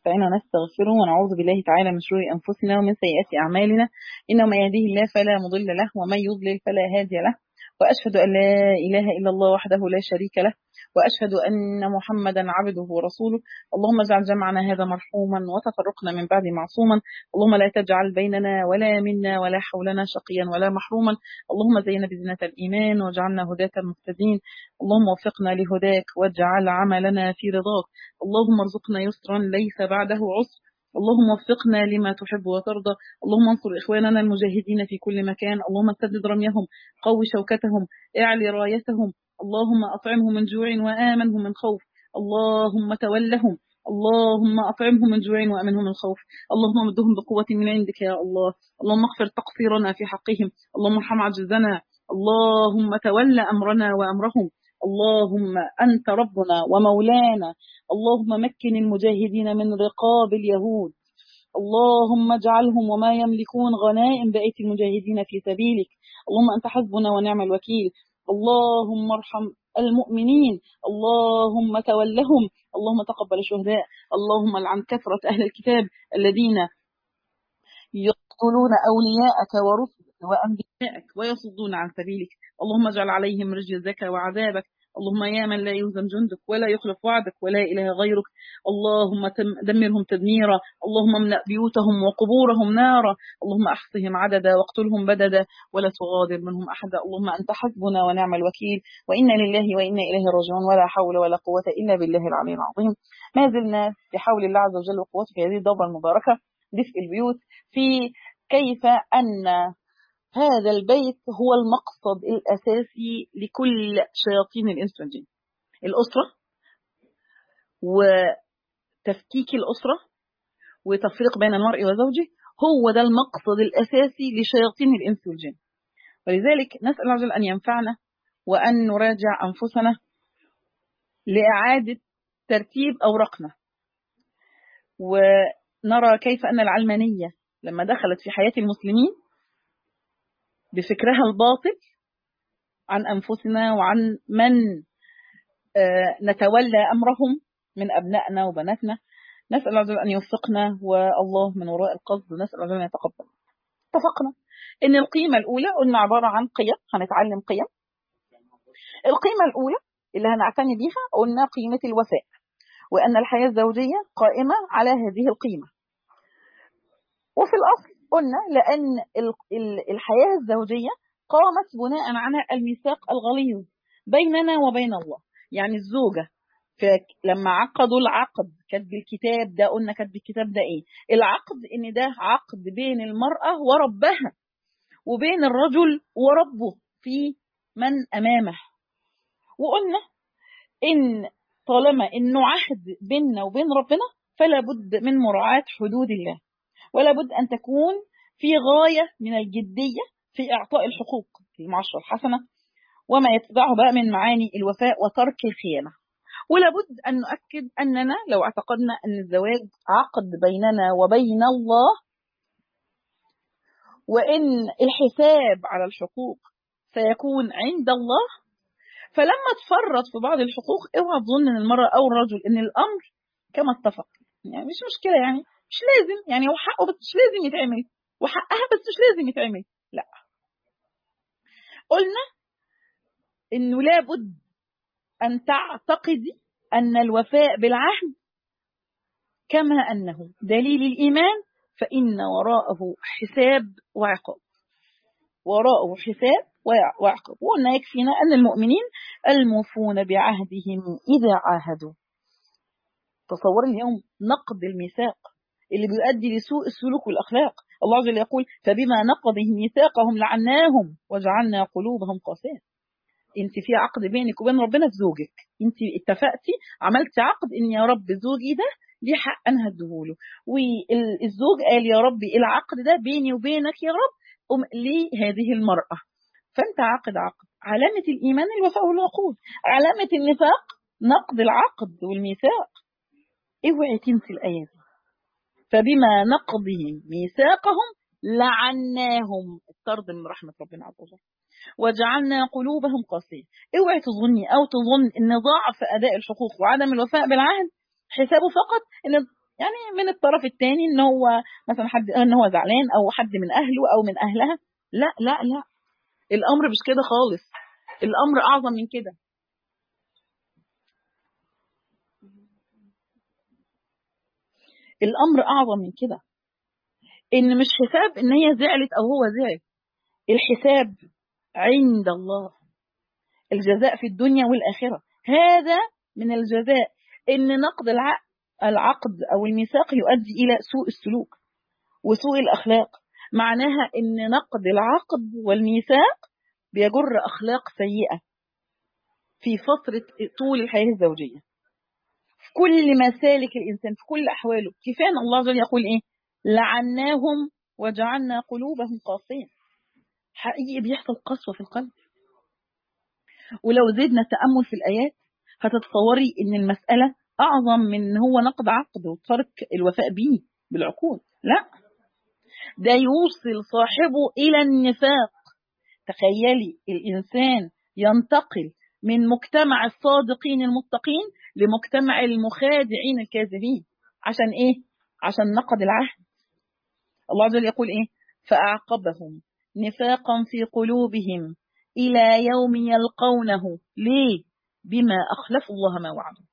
ونستعينه ونستغفره ونعوذ بالله تعالى من شرور أنفسنا ومن سيئات أعمالنا إنه من يهديه الله فلا مضل له ومن يضلل فلا هادي له وأشهد أن لا إله إلا الله وحده لا شريك له وأشهد أن محمدا عبده ورسوله اللهم اجعل جمعنا هذا مرحوما وتفرقنا من بعد معصوما اللهم لا تجعل بيننا ولا منا ولا حولنا شقيا ولا محروما اللهم زينا بزينة الإيمان واجعلنا هداة مهتدين اللهم وفقنا لهداك واجعل عملنا في رضاك اللهم ارزقنا يسرا ليس بعده عسر اللهم وفقنا لما تحب وترضى اللهم انصر إخواننا المجاهدين في كل مكان اللهم سدد رميهم قوي شوكتهم اعلي رايتهم اللهم أطعمهم من جوع وآمنهم من خوف اللهم تولهم اللهم أطعمهم من جوع وأمنهم من خوف اللهم مدهم بقوة من عندك يا الله اللهم اغفر تقصيرنا في حقهم اللهم ارحم عجزنا اللهم تول أمرنا وأمرهم اللهم أنت ربنا ومولانا اللهم مكن المجاهدين من رقاب اليهود اللهم اجعلهم وما يملكون غنائم بأيت المجاهدين في سبيلك اللهم أنت حسبنا ونعم الوكيل اللهم ارحم المؤمنين اللهم تولهم اللهم تقبل الشهداء اللهم لعن كثرة أهل الكتاب الذين يقتلون أولياءك ورسلك وأنبيائك ويصدون عن سبيلك اللهم اجعل عليهم رجزك وعذابك اللهم يا من لا يهزم جندك ولا يخلف وعدك ولا إله غيرك اللهم دمرهم تدميرا اللهم املأ بيوتهم وقبورهم نارا اللهم أحصهم عددا واقتلهم بددا ولا تغادر منهم أحدا اللهم أنت حسبنا ونعم الوكيل وإنا لله وإنا إليه راجعون ولا حول ولا قوة إلا بالله العلي العظيم ما زلنا بحول الله عز وجل وقوته في هذه الدورة المباركة دفء البيوت في كيف أن هذا البيت هو المقصد الأساسي لكل شياطين الإنس والجن الأسرة وتفكيك الأسرة وتفريق بين المرء وزوجه هو ده المقصد الأساسي لشياطين الإنس والجن ولذلك نسأل الله عز وجل أن ينفعنا وأن نراجع أنفسنا لإعادة ترتيب أوراقنا ونرى كيف أن العلمانية لما دخلت في حياة المسلمين بفكرها الباطل عن أنفسنا وعن من نتولى أمرهم من أبنائنا وبناتنا نسأل الله عز وجل أن يوفقنا والله من وراء القصد نسأل الله عز وجل أن يتقبل اتفقنا إن القيمة الأولى قلنا عبارة عن قيم هنتعلم قيم القيمة الأولى اللي هنعتني بيها قلنا قيمة الوفاء وأن الحياة الزوجية قائمة على هذه القيمة وفي الأصل قلنا لأن الحياة الزوجية قامت بناء على الميثاق الغليظ بيننا وبين الله يعني الزوجة لما عقدوا العقد كتب الكتاب ده قلنا كتب الكتاب ده ايه العقد ان ده عقد بين المرأة وربها وبين الرجل وربه في من امامه وقلنا ان طالما انه عهد بيننا وبين ربنا فلا بد من مراعاة حدود الله ولا بد أن تكون في غاية من الجدية في إعطاء الحقوق في المعاشرة الحسنة وما يتبعه بقى من معاني الوفاء وترك الخيانة ولا بد أن نؤكد أننا لو اعتقدنا أن الزواج عقد بيننا وبين الله وإن الحساب على الحقوق سيكون عند الله فلما تفرط في بعض الحقوق اوعى تظن ان المرأة أو الرجل ان الأمر كما اتفق يعني مش مشكلة يعني مش لازم يعني هو حقه بس مش لازم يتعمل وحقها بس مش لازم يتعمل لا قلنا انه لابد ان تعتقدي ان الوفاء بالعهد كما انه دليل الايمان فان وراءه حساب وعقاب وراءه حساب وعقاب وقلنا يكفينا ان المؤمنين الموفون بعهدهم اذا عاهدوا تصور اليوم نقد الميثاق اللي بيؤدي لسوء السلوك والأخلاق الله عز وجل يقول فبما نقضهم ميثاقهم لعناهم وجعلنا قلوبهم قاسية انت في عقد بينك وبين ربنا في زوجك انت اتفقتي عملتي عقد ان يا رب زوجي ده ليه حق انا هديهوله والزوج قال يا رب العقد ده بيني وبينك يا رب لهذه المرأة فانت عقد عقد علامة الإيمان الوفاء والعقود علامة النفاق نقض العقد والميثاق اوعي تنسي الآية دي فبما نقضهم ميثاقهم لعناهم الطرد من رحمة ربنا عز وجل وجعلنا قلوبهم قاسية اوعي تظني او تظن ان ضعف اداء الحقوق وعدم الوفاء بالعهد حسابه فقط ان يعني من الطرف الثاني ان هو مثلا حد ان هو زعلان او حد من اهله او من اهلها لا لا لا الامر مش كده خالص الامر اعظم من كده الامر اعظم من كده ان مش حساب ان هي زعلت او هو زعل الحساب عند الله الجزاء في الدنيا والاخره هذا من الجزاء ان نقض العقد او الميثاق يؤدي الى سوء السلوك وسوء الاخلاق معناها ان نقض العقد والميثاق بيجر اخلاق سيئه في فتره طول الحياه الزوجيه في كل مسالك الانسان في كل احواله كفايه ان الله عز وجل يقول ايه لعناهم وجعلنا قلوبهم قاسيه حقيقي بيحصل قسوه في القلب ولو زدنا تامل في الايات هتتصوري ان المساله اعظم من ان هو نقض عقد وترك الوفاء به بالعقود لا ده يوصل صاحبه الى النفاق تخيلي الانسان ينتقل من مجتمع الصادقين المتقين لمجتمع المخادعين الكاذبين عشان ايه عشان نقض العهد الله عز وجل يقول ايه فاعقبهم نفاقا في قلوبهم الى يوم يلقونه ليه بما اخلفوا الله ما وعدوا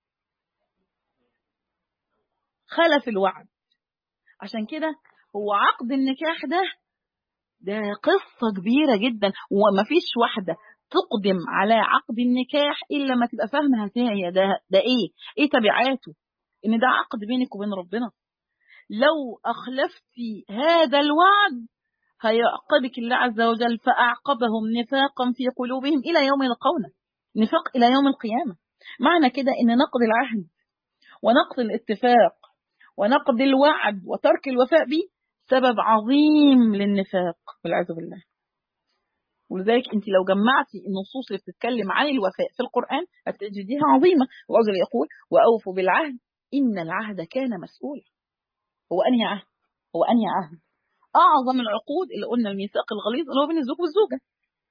خلف الوعد عشان كده هو عقد النكاح ده ده قصة كبيرة جدا ومفيش واحدة تقدم على عقد النكاح إلا ما تبقى فاهمة هي ده, ده إيه إيه تبعاته إن ده عقد بينك وبين ربنا لو أخلفتي هذا الوعد هيعقبك الله عز وجل فأعقبهم نفاقا في قلوبهم إلى يوم يلقونه نفاق إلى يوم القيامة معنى كده إن نقض العهد ونقض الاتفاق ونقض الوعد وترك الوفاء به سبب عظيم للنفاق والعياذ بالله ولذلك انت لو جمعتي النصوص اللي بتتكلم عن الوفاء في القرآن هتجديها عظيمة الله يقول وأوفوا بالعهد إن العهد كان مسؤولا هو أنهي عهد هو أنهي عهد أعظم العقود اللي قلنا الميثاق الغليظ اللي هو بين الزوج والزوجة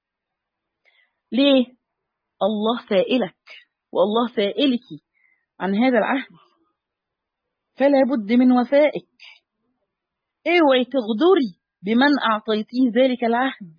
ليه الله سائلك والله سائلك عن هذا العهد فلا بد من وفائك اوعي تغدري بمن اعطيتيه ذلك العهد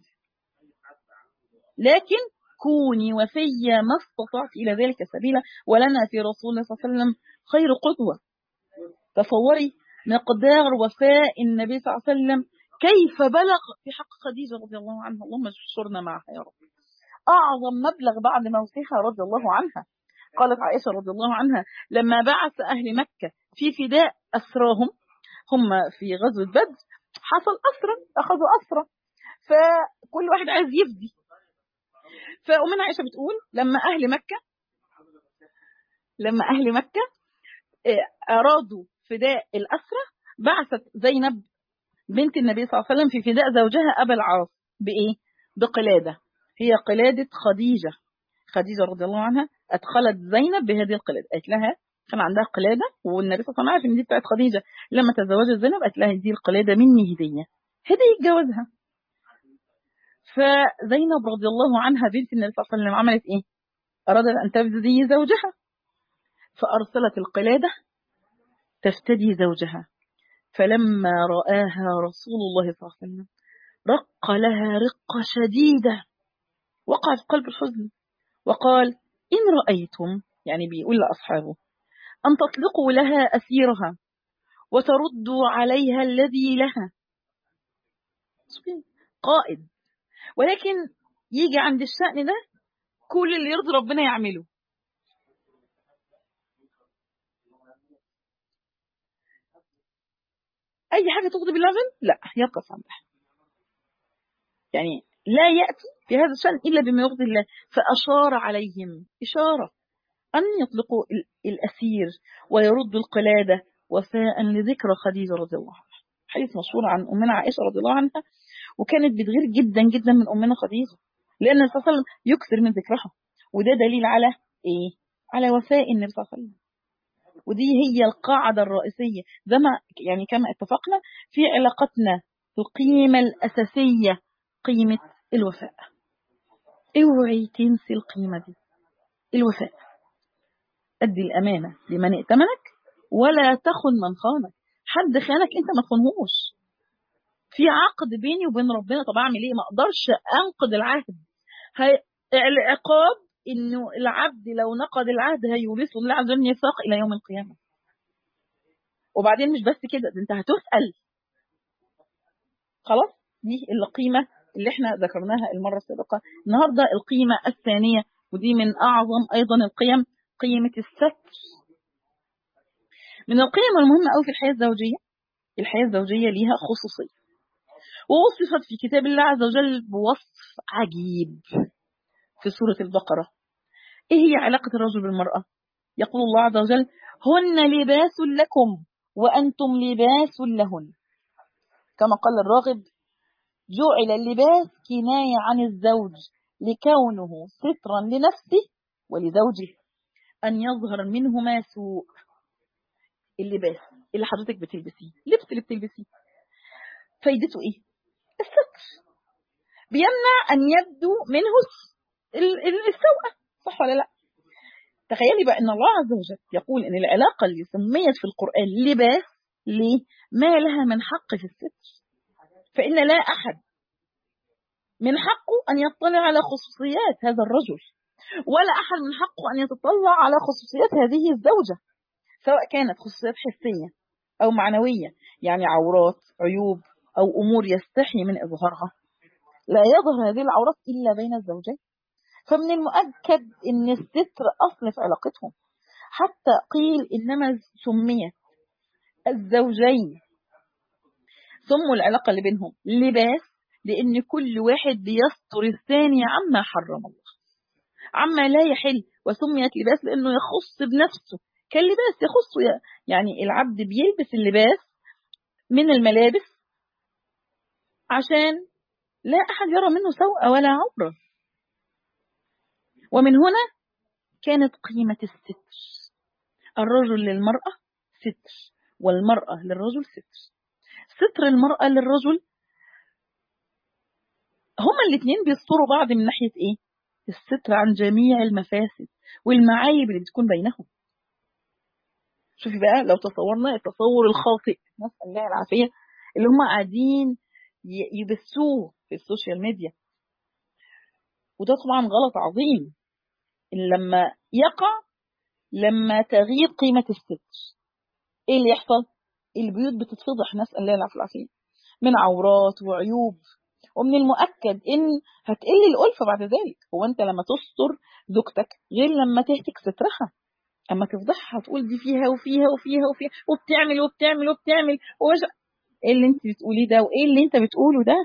لكن كوني وفية ما استطعت إلى ذلك سبيلا ولنا في رسول الله صلى الله عليه وسلم خير قدوة تصوري مقدار وفاء النبي صلى الله عليه وسلم كيف بلغ في حق خديجة رضي الله عنها اللهم اشرنا معها يا رب أعظم مبلغ بعد موتها رضي الله عنها قالت عائشة رضي الله عنها لما بعث أهل مكة في فداء أسراهم هم في غزوة بدر حصل أسرى أخذوا أسرى فكل واحد عايز يفدي فأمنا عائشة بتقول لما أهل مكة لما أهل مكة أرادوا فداء الأسرى بعثت زينب بنت النبي صلى الله عليه وسلم في فداء زوجها أبا العاص بإيه؟ بقلادة هي قلادة خديجة خديجة رضي الله عنها أدخلت زينب بهذه القلادة قالت لها كان عندها قلادة والنبي صلى الله عليه وسلم عارف إن دي بتاعت خديجة لما تزوجت زينب قالت لها دي القلادة مني هدية هدية جوازها فزينب رضي الله عنها بنت النبي صلى الله عليه وسلم عملت إيه؟ أرادت أن تفدي زوجها فأرسلت القلادة تفتدي زوجها فلما رآها رسول الله صلى الله عليه وسلم رق لها رقة شديدة وقع في قلب الحزن وقال إن رأيتم يعني بيقول لأصحابه أن تطلقوا لها أسيرها وتردوا عليها الذي لها قائد ولكن يجي عند الشأن ده كل اللي يرضي ربنا يعمله أي حاجة تغضب الله لا يقف عندها يعني لا يأتي في هذا الشأن إلا بما يرضي الله فأشار عليهم إشارة أن يطلقوا الأسير ويردوا القلادة وفاء لذكرى خديجة رضي الله عنها حديث مشهور عن أمنا عائشة رضي الله عنها وكانت بتغير جدا جدا من أمنا خديجة لأن النبي صلى الله عليه وسلم يكثر من ذكرها وده دليل على إيه؟ على وفاء النبي صلى الله عليه وسلم ودي هي القاعدة الرئيسية زي ما يعني كما اتفقنا في علاقتنا القيمة الأساسية قيمة الوفاء اوعي تنسي القيمة دي الوفاء أدي الأمانة لمن ائتمنك ولا تخن من خانك حد خانك انت ما تخونهوش في عقد بيني وبين ربنا طب اعمل ايه ما اقدرش انقض العهد هي العقاب انه العبد لو نقض العهد هيورثه الله عز وجل ميثاق الى يوم القيامه وبعدين مش بس كده ده انت هتسال خلاص دي القيمه اللي احنا ذكرناها المره السابقه النهارده القيمه الثانيه ودي من اعظم ايضا القيم قيمه الستر من القيم المهمه قوي في الحياه الزوجيه الحياه الزوجيه ليها خصوصيه ووصفت في كتاب الله عز وجل بوصف عجيب في سورة البقرة إيه هي علاقة الرجل بالمرأة يقول الله عز وجل هن لباس لكم وأنتم لباس لهن كما قال الراغب جعل اللباس كناية عن الزوج لكونه سترا لنفسه ولزوجه أن يظهر منه ما سوء اللباس اللي حضرتك بتلبسيه لبس اللي بتلبسيه فايدته ايه الستر بيمنع ان يبدو منه السوءة صح ولا لا تخيلي بقى ان الله عز وجل يقول ان العلاقة اللي سميت في القرآن لباس ليه ما لها من حق في الستر فإن لا أحد من حقه أن يطلع على خصوصيات هذا الرجل ولا أحد من حقه أن يتطلع على خصوصيات هذه الزوجة سواء كانت خصوصيات حسية أو معنوية يعني عورات عيوب أو أمور يستحي من إظهارها لا يظهر هذه العورات إلا بين الزوجين فمن المؤكد أن الستر أصل في علاقتهم حتى قيل إنما سميت الزوجين سموا العلاقة اللي بينهم لباس لأن كل واحد بيستر الثاني عما حرم الله عما لا يحل وسميت لباس لأنه يخص بنفسه كاللباس يخص يعني العبد بيلبس اللباس من الملابس عشان لا أحد يرى منه سوء ولا عورة ومن هنا كانت قيمة الستر الرجل للمرأة ستر والمرأة للرجل ستر ستر المرأة للرجل هما الاثنين بيستروا بعض من ناحية ايه الستر عن جميع المفاسد والمعايب اللي بتكون بينهم شوفي بقى لو تصورنا التصور الخاطئ نسأل الله العافية اللي هم قاعدين يبثوه في السوشيال ميديا وده طبعا غلط عظيم إن لما يقع لما تغيب قيمة الستر ايه اللي يحصل البيوت بتتفضح نسأل الله العافية من عورات وعيوب ومن المؤكد ان هتقل الألفة بعد ذلك هو انت لما تستر زوجتك غير لما تهتك سترها اما تفضحها تقول دي فيها وفيها وفيها وفيها وبتعمل وبتعمل وبتعمل ووجه ايه اللي انت بتقوليه ده وايه اللي انت بتقوله ده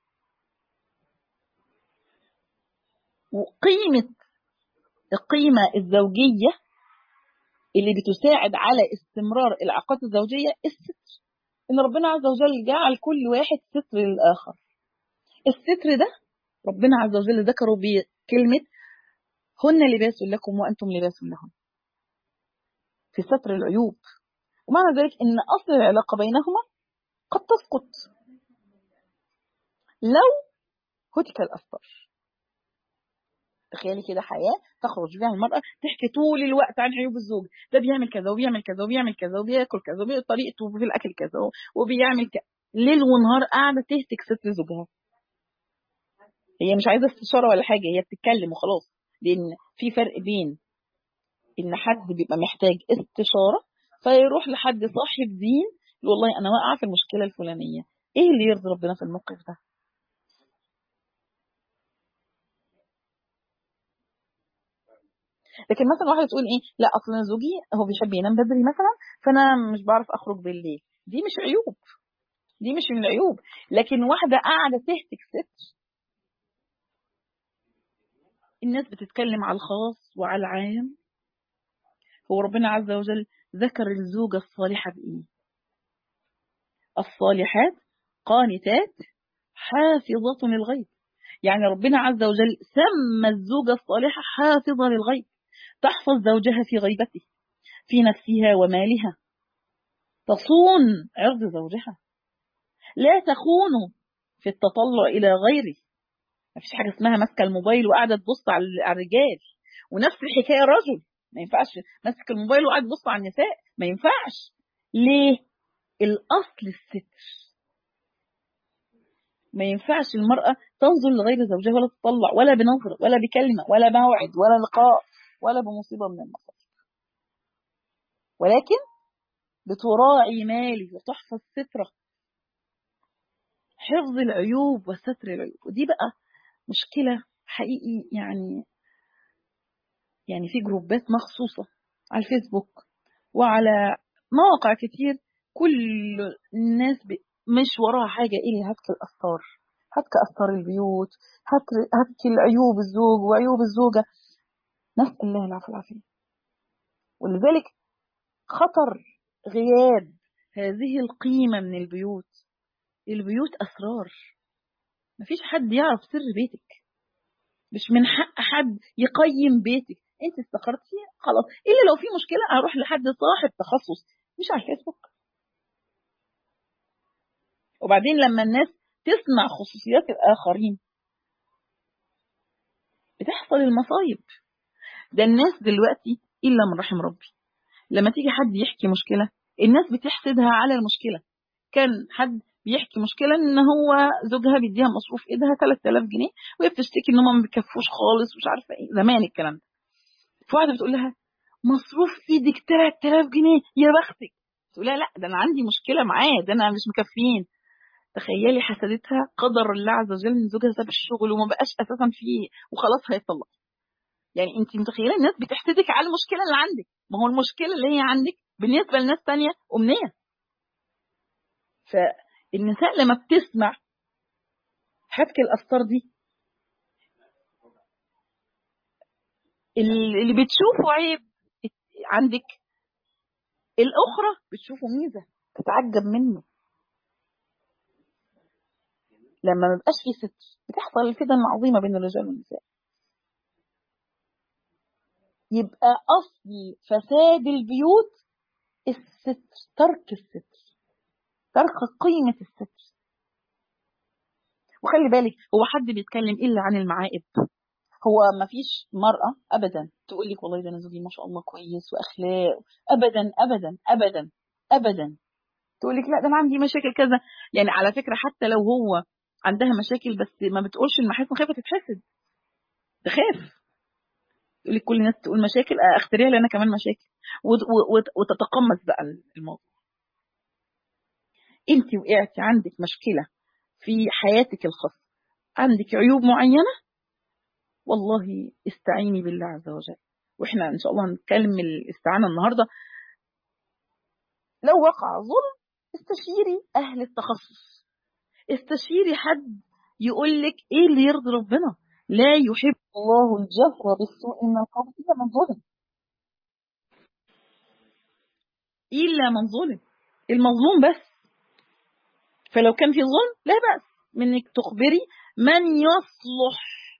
وقيمة القيمة الزوجية اللي بتساعد على استمرار العلاقات الزوجية الستر إن ربنا عز وجل جعل كل واحد ستر للآخر الستر ده ربنا عز وجل ذكره بكلمة هن لباس لكم وأنتم لباس لهم في ستر العيوب ومعنى ذلك أن أصل العلاقة بينهما قد تسقط لو هتك الأستار تخيلي كده حياة تخرج بها المرأة تحكي طول الوقت عن عيوب الزوج ده بيعمل كذا وبيعمل كذا وبيعمل كذا وبياكل كذا وطريقته في الأكل كذا وبيعمل كذا ليل ونهار قاعدة تهتك ستر زوجها هي مش عايزة استشارة ولا حاجة هي بتتكلم وخلاص لأن في فرق بين إن حد بيبقى محتاج استشارة فيروح لحد صاحب دين والله أنا واقعة في المشكلة الفلانية إيه اللي يرضي ربنا في الموقف ده لكن مثلا واحده تقول ايه لا اصلا زوجي هو بيحب ينام بدري مثلا فانا مش بعرف اخرج بالليل دي مش عيوب دي مش من العيوب لكن واحده قاعده تهتك ست الناس بتتكلم على الخاص وعلى العام هو ربنا عز وجل ذكر الزوجة الصالحة بإيه الصالحات قانتات حافظة للغيب يعني ربنا عز وجل سمى الزوجة الصالحة حافظة للغيب تحفظ زوجها في غيبته في نفسها ومالها تصون عرض زوجها لا تخون في التطلع إلى غيره ما فيش حاجة اسمها ماسكة الموبايل وقاعدة تبص على الرجال ونفس الحكاية رجل ما ينفعش ماسك الموبايل وقاعد تبص على النساء ما ينفعش ليه الأصل الستر ما ينفعش المرأة تنظر لغير زوجها ولا تطلع ولا بنظر ولا بكلمة ولا موعد ولا لقاء ولا بمصيبة من المصائب ولكن بتراعي مالي وتحفظ سترة حفظ العيوب وستر العيوب ودي بقى مشكلة حقيقي يعني يعني في جروبات مخصوصة على الفيسبوك وعلى مواقع كتير كل الناس مش وراها حاجة إلا هتك الأستار هتك أستار البيوت هتك العيوب الزوج وعيوب الزوجة نسأل الله العفو والعافية ولذلك خطر غياب هذه القيمة من البيوت البيوت أسرار مفيش حد يعرف سر بيتك مش من حق حد يقيم بيتك انت استقرتي خلاص الا لو في مشكله اروح لحد صاحب تخصص مش على الفيسبوك وبعدين لما الناس تسمع خصوصيات الاخرين بتحصل المصايب ده الناس دلوقتي الا من رحم ربي لما تيجي حد يحكي مشكله الناس بتحسدها على المشكله كان حد بيحكي مشكلة ان هو زوجها بيديها مصروف ايدها 3000 جنيه وهي بتشتكي ان هم ما بيكفوش خالص ومش عارفه ايه زمان الكلام ده فواحده بتقول لها مصروف ايدك 3000 جنيه يا بختك تقول لها لا ده انا عندي مشكله معاه ده انا مش مكفيين تخيلي حسدتها قدر الله عز وجل ان زوجها ساب الشغل وما بقاش اساسا فيه وخلاص هيطلق يعني انت متخيله الناس بتحسدك على المشكله اللي عندك ما هو المشكله اللي هي عندك بالنسبه لناس تانية امنيه فالنساء لما بتسمع حبك الأستار دي اللي بتشوفه عيب عندك الأخرى بتشوفه ميزة تتعجب منه لما ما بقاش في ستر بتحصل الفتن العظيمة بين الرجال والنساء يبقى أصل فساد البيوت الستر ترك الستر ترك قيمة الستر وخلي بالك هو حد بيتكلم إلا عن المعائب هو ما فيش مرأة أبدا تقول لك والله ده أنا زوجي ما شاء الله كويس وأخلاق أبدا أبدا أبدا أبدا تقول لك لا ده أنا عندي مشاكل كذا يعني على فكرة حتى لو هو عندها مشاكل بس ما بتقولش المحاسن خايفة تتحسد تخاف تقول لك كل الناس تقول مشاكل اختريها لي انا كمان مشاكل وتتقمص بقى الموضوع انت وقعتي عندك مشكلة في حياتك الخاصة عندك عيوب معينة والله استعيني بالله عز وجل واحنا ان شاء الله هنتكلم الاستعانة النهاردة لو وقع ظلم استشيري اهل التخصص استشيري حد يقول لك ايه اللي يرضي ربنا لا يحب الله الجهر بالسوء من القول الا من ظلم الا من ظلم المظلوم بس فلو كان في ظلم لا بأس منك تخبري من يصلح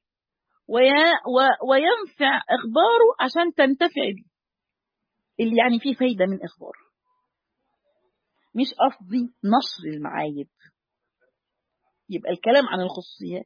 وينفع إخباره عشان تنتفع به اللي يعني فيه فايدة من إخباره مش قصدي نشر المعايب يبقى الكلام عن الخصوصيات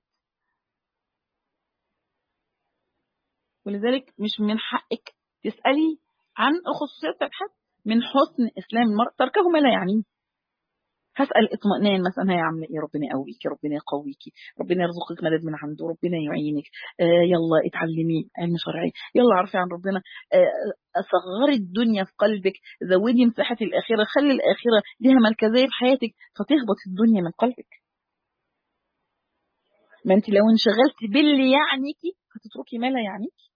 ولذلك مش من حقك تسألي عن الخصوصيات بتاعت حد من حسن إسلام المرء تركه ما لا يعنيه هسأل اطمئنان مثلا هي عامله ايه ربنا يقويكي ربنا يقويكي ربنا يرزقك مدد من عنده ربنا يعينك آه يلا اتعلمي علم شرعي يلا اعرفي عن ربنا آه صغري الدنيا في قلبك زودي مساحة الآخرة خلي الآخرة ليها مركزية في حياتك فتهبط الدنيا من قلبك ما انت لو انشغلتي باللي يعنيكي هتتركي ما لا يعنيكي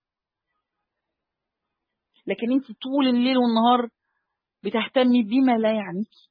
لكن انت طول الليل والنهار بتهتمي بما لا يعنيكي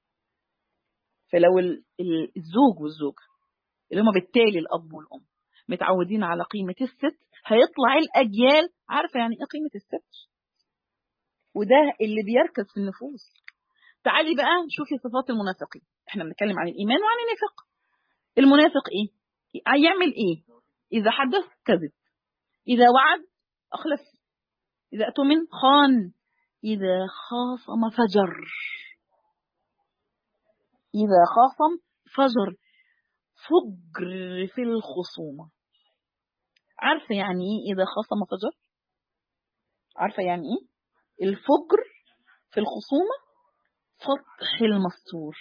فلو الزوج والزوجة اللي هم بالتالي الأب والأم متعودين على قيمة الست هيطلع الأجيال عارفة يعني إيه قيمة الست وده اللي بيركز في النفوس تعالي بقى شوفي صفات المنافقين احنا بنتكلم عن الإيمان وعن النفاق المنافق إيه؟ هيعمل إيه؟ إذا حدث كذب إذا وعد أخلف إذا أتمن خان إذا خاصم فجر إذا خاصم فجر فجر في الخصومة عارفة يعني إيه إذا خاصم فجر عارفة يعني إيه الفجر في الخصومة فتح المستور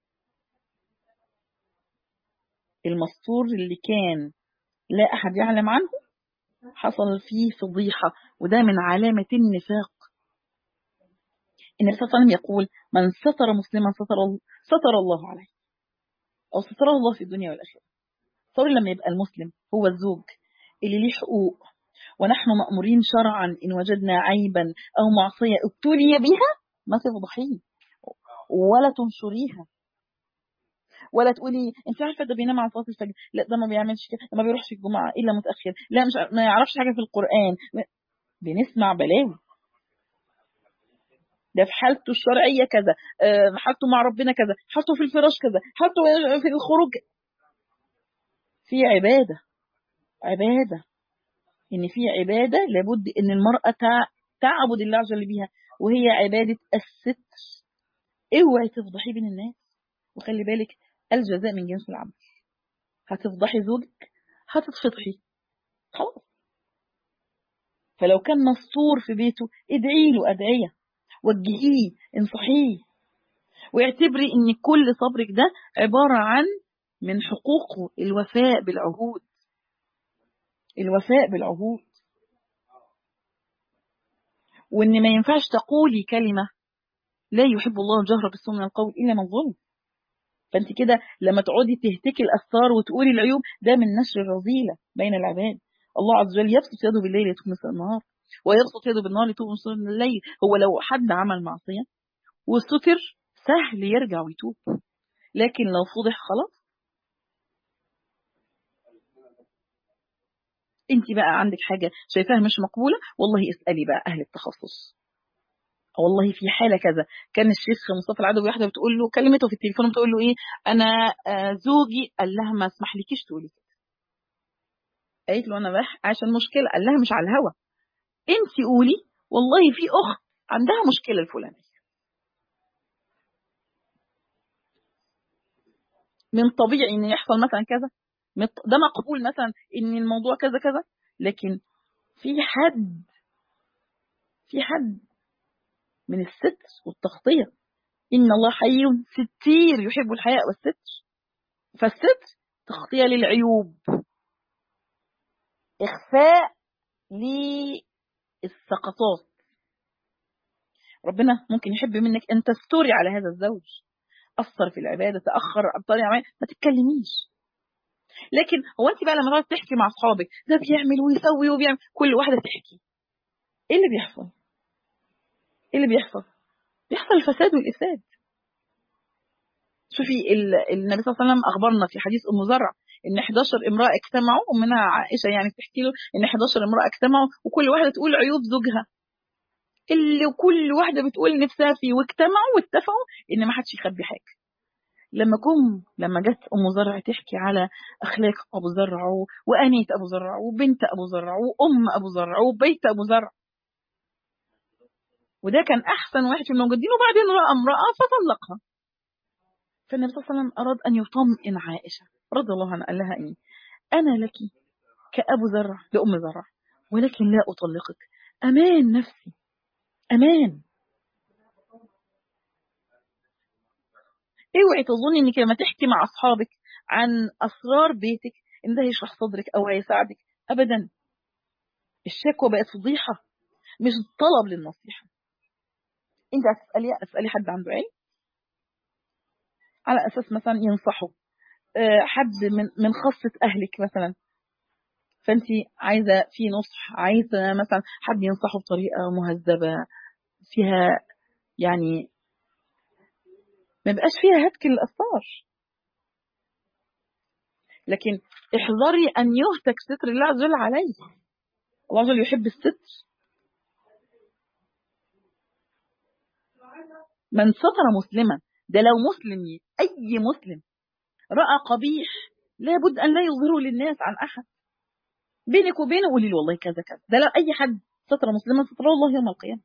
المستور اللي كان لا أحد يعلم عنه حصل فيه فضيحة وده من علامة النفاق النبي صلى الله عليه وسلم يقول من ستر مسلما ستر, ستر الله عليه أو ستره الله في الدنيا والآخرة صار لما يبقى المسلم هو الزوج اللي ليه حقوق ونحن مأمورين شرعا إن وجدنا عيبا أو معصية ابتلي بها ما تفضحيه ولا تنشريها ولا تقولي انت عارفه ده بينام على صلاه الفجر لا ده ما بيعملش كده ده ما بيروحش الجمعه الا متاخر لا مش ما يعرفش حاجه في القران بنسمع بلاوي ده في حالته الشرعيه كذا حالته مع ربنا كذا حالته في الفراش كذا حالته في الخروج في عباده عباده ان في عباده لابد ان المراه تعبد الله عز وجل بيها وهي عباده الستر اوعي تفضحي بين الناس وخلي بالك الجزاء من جنس العمل هتفضحي زوجك هتتفضحي خلاص فلو كان مستور في بيته ادعي له ادعيه وجهيه انصحيه واعتبري ان كل صبرك ده عباره عن من حقوقه الوفاء بالعهود الوفاء بالعهود وان ما ينفعش تقولي كلمه لا يحب الله الجهر بالسوء من القول الا من ظلم فانت كده لما تقعدي تهتكي الاستار وتقولي العيوب ده من نشر الرذيله بين العباد الله عز وجل يبسط يده بالليل لتكنس النهار ويبسط يده بالنهار لتكنس الليل هو لو حد عمل معصيه والستر سهل يرجع ويتوب لكن لو فضح خلاص انت بقى عندك حاجه شايفاها مش مقبوله والله اسالي بقى اهل التخصص والله في حاله كذا كان الشيخ مصطفى العدوي واحده بتقول له كلمته في التليفون بتقول له ايه انا آه زوجي قال لها ما اسمحلكيش تقولي كده قالت له انا رايح عشان مشكله قال لها مش على الهوا انت قولي والله في اخت عندها مشكله الفلانيه من طبيعي ان يحصل مثلا كذا ده مقبول مثلا ان الموضوع كذا كذا لكن في حد في حد من الستر والتغطية إن الله حي ستير يحب الحياء والستر فالستر تغطية للعيوب إخفاء للسقطات ربنا ممكن يحب منك أن تستوري على هذا الزوج أثر في العبادة تأخر أبطال عمال ما تتكلميش لكن هو أنت بقى لما تقعد تحكي مع أصحابك ده بيعمل ويسوي وبيعمل كل واحدة تحكي إيه اللي بيحصل؟ ايه اللي بيحصل بيحصل الفساد والإفساد شوفي النبي صلى الله عليه وسلم أخبرنا في حديث أم زرع إن 11 امرأة اجتمعوا ومنها عائشة يعني بتحكي له إن 11 امرأة اجتمعوا وكل واحدة تقول عيوب زوجها اللي كل واحدة بتقول نفسها فيه واجتمعوا واتفقوا إن ما حدش يخبي حاجة لما كم لما جت أم زرع تحكي على أخلاق أبو زرع وأنية أبو زرع وبنت أبو زرع وأم أبو زرع وبيت أبو زرع وده كان أحسن واحد في الموجودين وبعدين رأى امرأة فطلقها فالنبي صلى الله عليه وسلم أراد أن يطمئن عائشة رضي الله عنها قال لها إيه أنا لك كأبو زرع لأم زرع ولكن لا أطلقك أمان نفسي أمان اوعي تظني انك لما تحكي مع اصحابك عن اسرار بيتك ان ده يشرح صدرك او هيساعدك ابدا الشكوى بقت فضيحه مش طلب للنصيحه انت هتسالي اسالي حد عنده علم على اساس مثلا ينصحه حد من من خاصه اهلك مثلا فانت عايزه في نصح عايزه مثلا حد ينصحه بطريقه مهذبه فيها يعني ما بقاش فيها هتك الأثار لكن احذري أن يهتك ستر الله عز وجل عليه الله عز وجل يحب الستر من ستر مسلما ده لو مسلم أي مسلم رأى قبيح لابد أن لا يظهره للناس عن أحد بينك وبينه قولي له والله كذا كذا ده لو أي حد ستر مسلما ستره الله يوم القيامة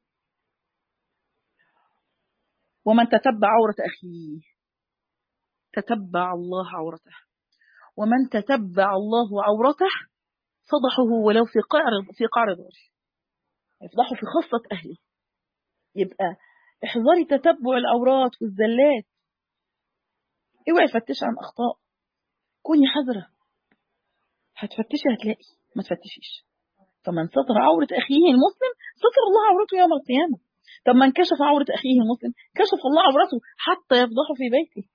ومن تتبع عورة أخيه تتبع الله عورته ومن تتبع الله عورته فضحه ولو في قعر في قعر ظهره يفضحه في خاصة أهله يبقى احذري تتبع العورات والزلات اوعي تفتشي عن اخطاء كوني حذرة هتفتشي هتلاقي ما تفتشيش فمن ستر عورة أخيه المسلم ستر الله عورته يوم القيامة طب من كشف عورة أخيه المسلم كشف الله عورته حتى يفضحه في بيته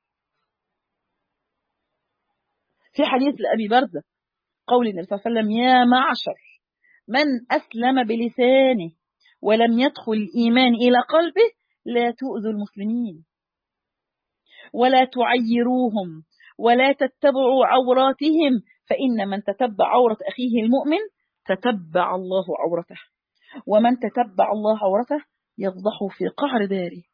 في حديث لأبي برزة قول النبي صلى الله عليه وسلم يا معشر من أسلم بلسانه ولم يدخل الإيمان إلى قلبه لا تؤذوا المسلمين ولا تعيروهم ولا تتبعوا عوراتهم فإن من تتبع عورة أخيه المؤمن تتبع الله عورته ومن تتبع الله عورته يفضحه في قعر داره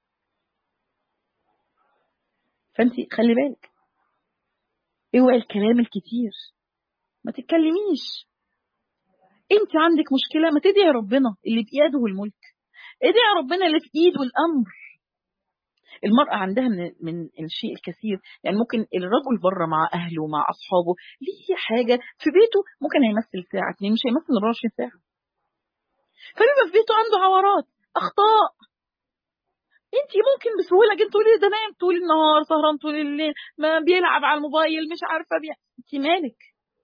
فانت خلي بالك اوعي الكلام الكتير ما تتكلميش انت عندك مشكلة ما تدعي ربنا اللي بإيده الملك ادعي ربنا اللي في ايده الامر المرأة عندها من, من الشيء الكثير يعني ممكن الرجل بره مع أهله ومع أصحابه ليه حاجة في بيته ممكن هيمثل ساعة اتنين مش هيمثل 24 ساعة فبيبقى في بيته عنده عورات أخطاء انت ممكن بسهوله جدا تقولي ده نايم طول النهار سهران طول الليل ما بيلعب على الموبايل مش عارفه بي... انت مالك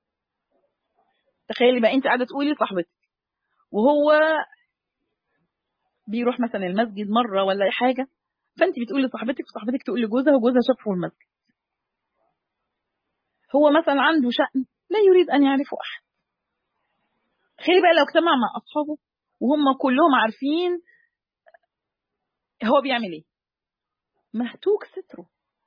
تخيلي بقى انت قاعده تقولي لصاحبتك وهو بيروح مثلا المسجد مره ولا حاجه فانت بتقولي لصاحبتك وصاحبتك تقول لجوزها وجوزها شافه المسجد هو مثلا عنده شأن لا يريد ان يعرفه احد تخيلي بقى لو اجتمع مع اصحابه وهم كلهم عارفين هو بيعمل ايه مهتوك ستره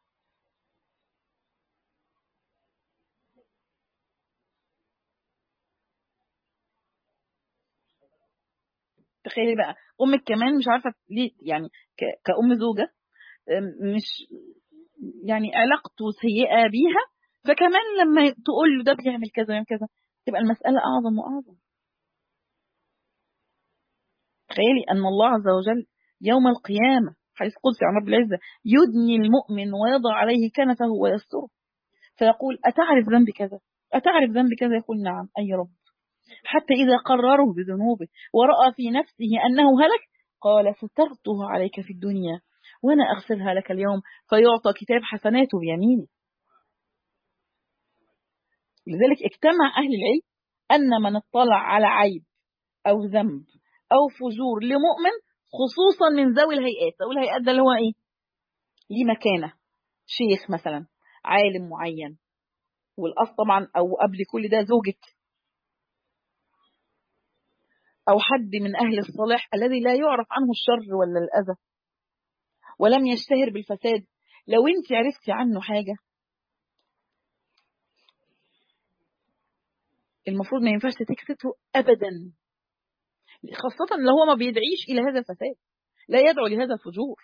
تخيلي بقى امك كمان مش عارفه ليه يعني كأم زوجه مش يعني علاقته سيئه بيها فكمان لما تقول له ده بيعمل كذا ويعمل كذا تبقى المساله اعظم واعظم تخيلي ان الله عز وجل يوم القيامة حيث قدس عن رب العزة يدني المؤمن ويضع عليه كنفه ويستره فيقول أتعرف ذنب كذا أتعرف ذنب كذا يقول نعم أي رب حتى إذا قرره بذنوبه ورأى في نفسه أنه هلك قال سترته عليك في الدنيا وأنا أغسلها لك اليوم فيعطى كتاب حسناته بيمينه لذلك اجتمع أهل العلم أن من اطلع على عيب أو ذنب أو فجور لمؤمن خصوصا من ذوي الهيئات ذوي الهيئات ده اللي هو ايه ليه مكانة شيخ مثلا عالم معين والأصل طبعا أو قبل كل ده زوجك أو حد من أهل الصلاح الذي لا يعرف عنه الشر ولا الأذى ولم يشتهر بالفساد لو انت عرفتي عنه حاجة المفروض ما ينفعش تكسته أبدا خاصة لو هو ما بيدعيش إلى هذا الفساد لا يدعو لهذا الفجور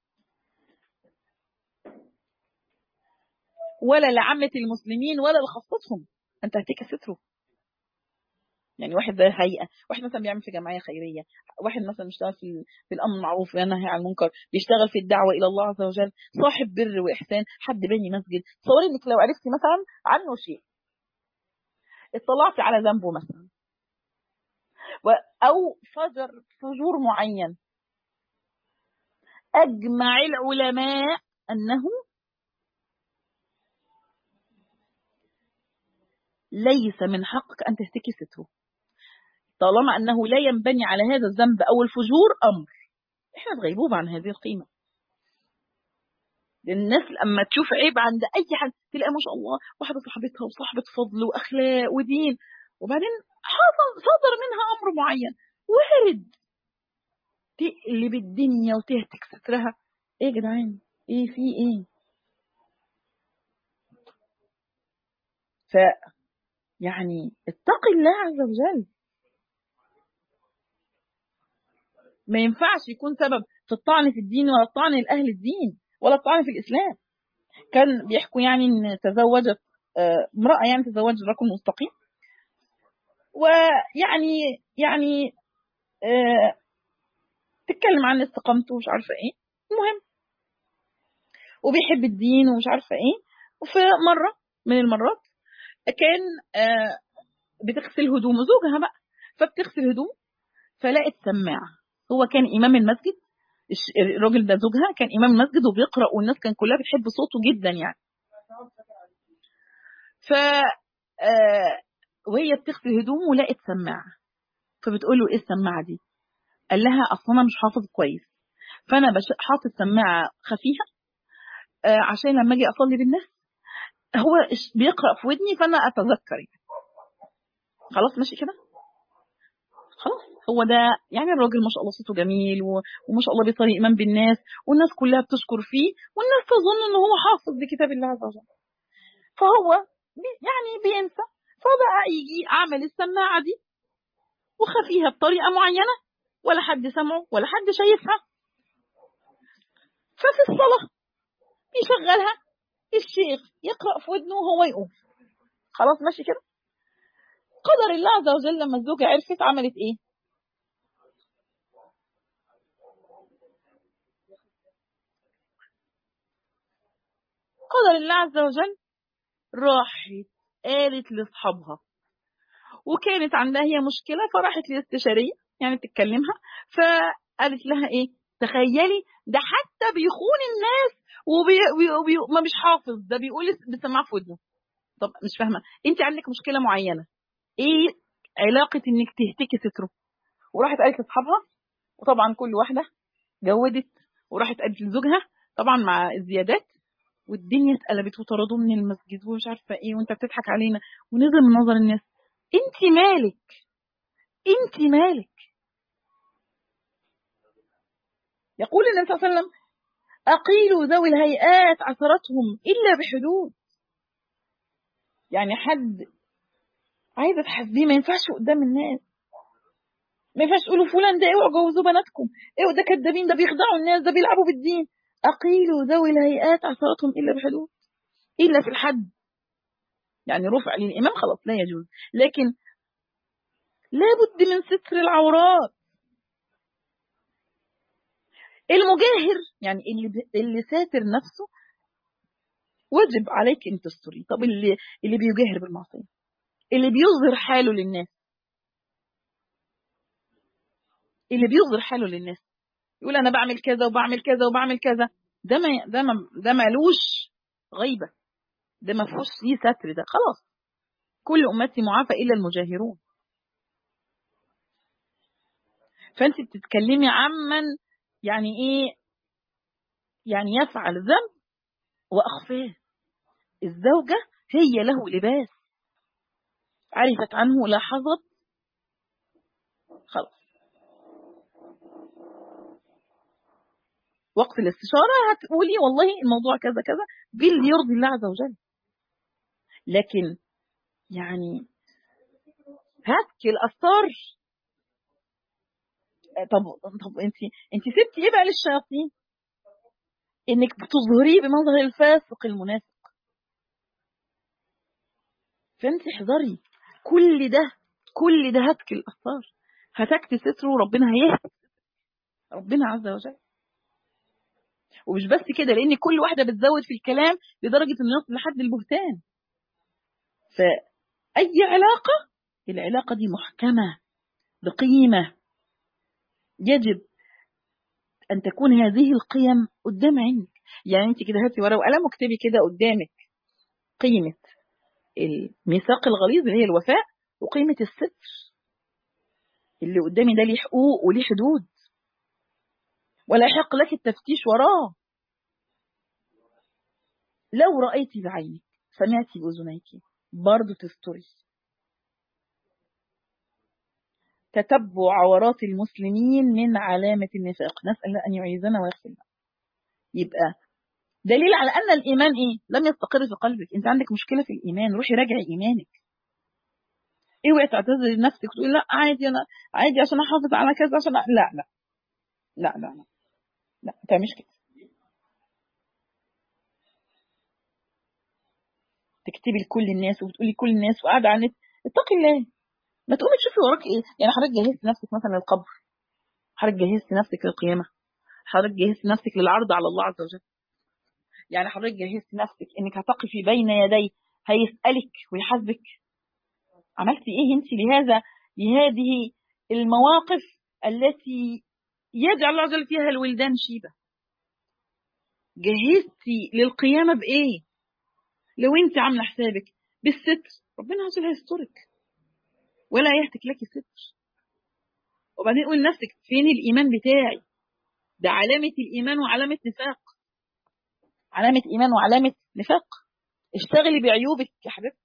ولا لعامة المسلمين ولا لخاصتهم أنت هتك ستره يعني واحد ده هيئة واحد مثلا بيعمل في جمعية خيرية واحد مثلا بيشتغل في في الأمر المعروف والنهي عن المنكر بيشتغل في الدعوة إلى الله عز وجل صاحب بر وإحسان حد بني مسجد تصوري إنك لو عرفتي مثلا عنه شيء اطلعتي على ذنبه مثلا أو فجر فجور معين أجمع العلماء أنه ليس من حقك أن تهتكي ستره طالما أنه لا ينبني على هذا الذنب أو الفجور أمر إحنا في غيبوبة عن هذه القيمة الناس لما تشوف عيب عند أي حد تلاقي ما شاء الله واحدة صاحبتها وصاحبة فضل وأخلاق ودين وبعدين حصل صدر منها أمر معين وارد تقلب الدنيا وتهتك سترها ايه يا جدعان ايه في ايه ف يعني اتقي الله عز وجل ما ينفعش يكون سبب في الطعن في الدين ولا الطعن لأهل الدين ولا الطعن في الإسلام كان بيحكوا يعني ان تزوجت امرأة يعني تزوجت رجل مستقيم ويعني يعني آه تتكلم عن استقامته ومش عارفه ايه المهم وبيحب الدين ومش عارفه ايه وفي مره من المرات كان آه بتغسل هدوم زوجها بقى فبتغسل هدوم فلقت سماعه هو كان امام المسجد الراجل ده زوجها كان امام المسجد وبيقرا والناس كان كلها بتحب صوته جدا يعني ف وهي بتغسل هدومه لقت سماعه فبتقول له ايه السماعه دي قال لها اصل انا مش حافظ كويس فانا حاطط سماعه خفيفه عشان لما اجي اصلي بالناس هو بيقرا في ودني فانا اتذكر يعني. خلاص ماشي كده خلاص هو ده يعني الراجل ما شاء الله صوته جميل وما شاء الله بيصلي ايمان بالناس والناس كلها بتشكر فيه والناس تظن ان هو حافظ بكتاب الله عز وجل فهو يعني بينسى فبقى يجي اعمل السماعه دي وخفيها بطريقه معينه ولا حد سمعه ولا حد شايفها ففي الصلاه يشغلها الشيخ يقرا في ودنه وهو يقوم خلاص ماشي كده قدر الله عز وجل لما الزوجة عرفت عملت ايه قدر الله عز وجل راحت قالت لاصحابها وكانت عندها هي مشكلة فراحت لاستشارية يعني تتكلمها فقالت لها ايه تخيلي ده حتى بيخون الناس وبي وبي ما مش حافظ ده بيقول بسماعه في ودنه طب مش فاهمه انت عندك مشكله معينه ايه علاقه انك تهتكي ستره وراحت قالت لاصحابها وطبعا كل واحده جودت وراحت قالت لزوجها طبعا مع الزيادات والدنيا اتقلبت وطردوه من المسجد ومش عارفه ايه وانت بتضحك علينا ونزل من نظر الناس انت مالك انت مالك يقول النبي صلى الله عليه وسلم أقيلوا ذوي الهيئات عثرتهم إلا بحدود يعني حد عايزة تحاسبيه ما ينفعش قدام الناس ما ينفعش تقولوا فلان ده اوعوا جوزوا بناتكم ايه ده كدابين ده بيخدعوا الناس ده بيلعبوا بالدين أقيلوا ذوي الهيئات عثرتهم إلا بحدود إلا في الحد يعني رفع للإمام خلاص لا يجوز لكن لابد من ستر العورات المجاهر يعني اللي اللي ساتر نفسه واجب عليك ان تستري طب اللي اللي بيجاهر بالمعصيه اللي بيظهر حاله للناس اللي بيظهر حاله للناس يقول انا بعمل كذا وبعمل كذا وبعمل كذا ده ما ده ما ده مالوش غيبه ده ما فيهوش ليه ستر ده خلاص كل امتي معافى الا المجاهرون فانت بتتكلمي عمن يعني ايه يعني يفعل ذنب واخفاه الزوجه هي له لباس عرفت عنه لاحظت خلاص وقت الاستشارة هتقولي والله الموضوع كذا كذا باللي يرضي الله عز وجل لكن يعني هتك الأستار طب طب انت انت سبتي ايه بقى للشياطين انك بتظهريه بمظهر الفاسق المنافق فانت احذري كل ده كل ده هتك الاثار هتكت ستره وربنا هيهتك ربنا عز وجل ومش بس كده لان كل واحده بتزود في الكلام لدرجه انه يصل لحد البهتان فاي علاقه العلاقه دي محكمه بقيمه يجب أن تكون هذه القيم قدام عينك يعني أنت كده هاتي ورقة وقلم واكتبي كده قدامك قيمة الميثاق الغليظ اللي هي الوفاء وقيمة الستر اللي قدامي ده ليه حقوق وليه حدود ولا يحق لك التفتيش وراه لو رأيتي بعينك سمعتي بأذنيك برضه تستري تتبع عورات المسلمين من علامة النفاق نسأل الله أن يعيذنا ويغفر لنا يبقى دليل على أن الإيمان إيه لم يستقر في قلبك أنت عندك مشكلة في الإيمان روحي راجعي إيمانك اوعي تعتذري لنفسك وتقولي لا عادي أنا عادي عشان أحافظ على كذا عشان أ... لا لا لا لا لا لا ما تعملش كده تكتبي لكل الناس وبتقولي لكل الناس وقاعده على النت اتقي الله ما تقومي تشوفي وراك ايه يعني حضرتك جهزت نفسك مثلا للقبر حضرتك جهزت نفسك للقيامه حضرتك جهزت نفسك للعرض على الله عز وجل يعني حضرتك جهزت نفسك انك هتقفي بين يدي هيسالك ويحاسبك عملتي ايه انت لهذا لهذه المواقف التي يجعل الله عز وجل فيها الولدان شيبة جهزتي للقيامة بإيه لو انت عاملة حسابك بالستر ربنا عز وجل هيسترك ولا يهتك لك ستر وبعدين قول لنفسك فين الإيمان بتاعي ده علامة الإيمان وعلامة نفاق علامة إيمان وعلامة نفاق اشتغلي بعيوبك يا حبيبتي